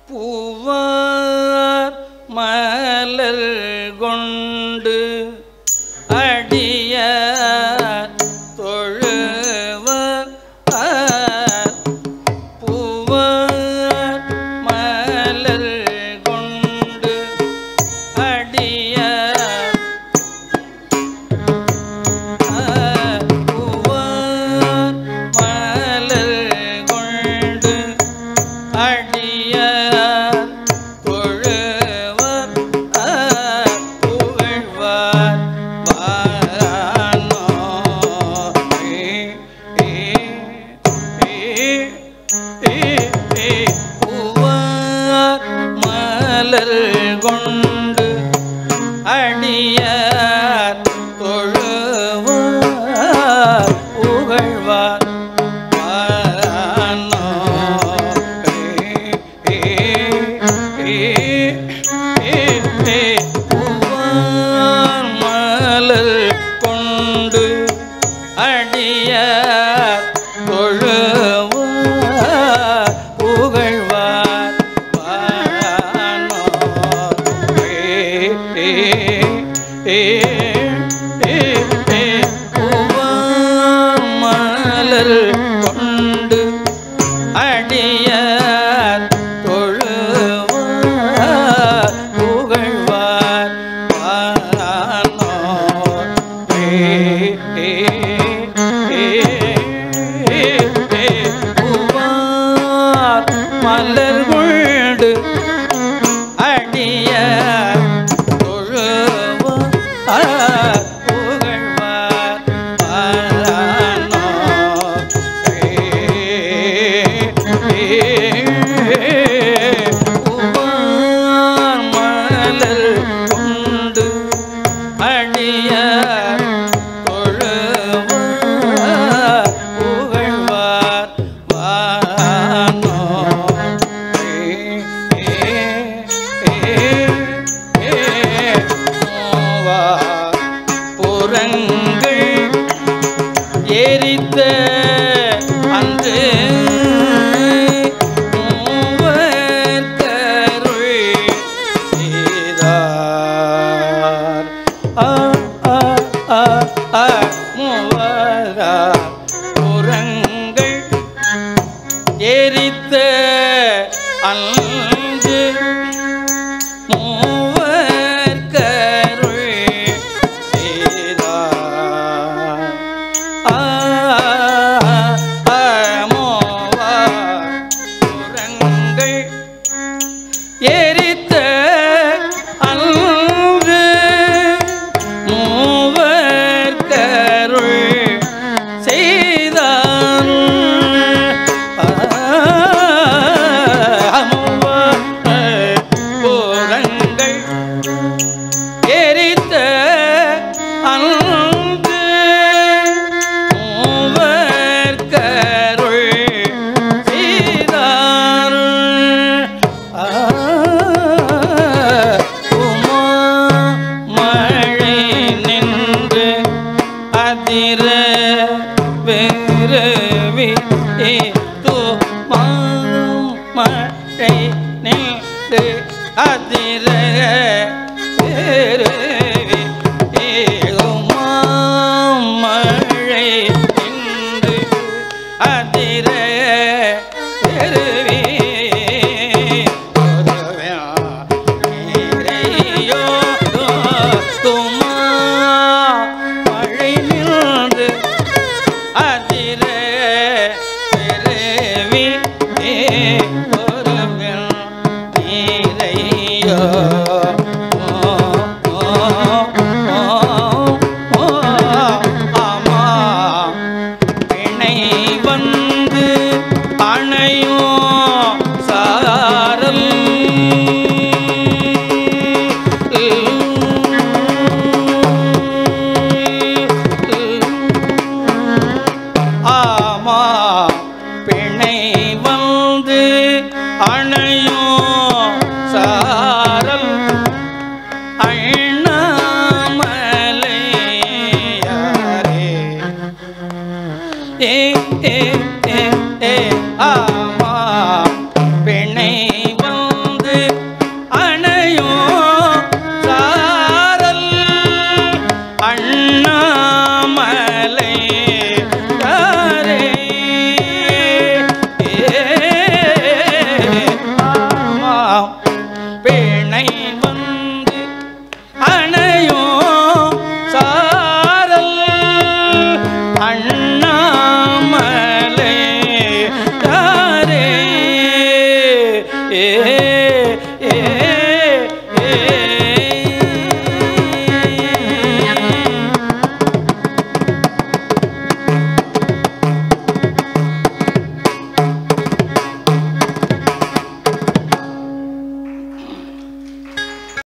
பூவார் மலர் கொண்டு அடிய தொழுவர் பூவார் மலர் கொண்டு அடிய பூவார் மலர் கொண்டு அடிய தொழுவர் புகழ்வார் வானோ பூவார் மலர் கொண்டு அடியார் தொழுவார் புகழ்வார் வானோ பூவார் மலர் கொண்டு அடியார் தொழுவார் புகழ்வார் வானோ பூவார் மலர் கொண்டு அடியார் தொழுவார் புகழ்வார் வானோ பூவார் மலர் கொண்டு அடியார் தொழுவார் புகழ்வார் வானோ பூவார் மலர் கொண்டு அடியார் தொழுவார் புகழ்வார் வானோ புறங்கள் எரித்த அன்று மூவர் கருள் செய்தார் ஆ ஆ ஆ ஆ மூவரா புறங்கள் எரித்த அன்று மூவர் கருள் செய்தார் ஆ ஆ, மூவர் புறங்கள் எரித்த அன்று மூவர் கருள் செய்தான் போரங்கள் எரித்த அன்று மூவர் கருள் செய்தார் உமா மழை நின்று அதிர வெறுவி தூ மழை நின்று அதிர வெறுவி உமா மழை நின்று அதிர வெறுவி துமா மழை நின்று அதிர பெருவி ஒருவன் நீரையோ ஆமா பிணை வந்து அணையோ சாரல் ஆமா பிணை வந்து அணையோ சாரல் அண்ணாமலையாரே ஏ ஏ ஏ ஏ ஆமா பிணை வந்து அண்ண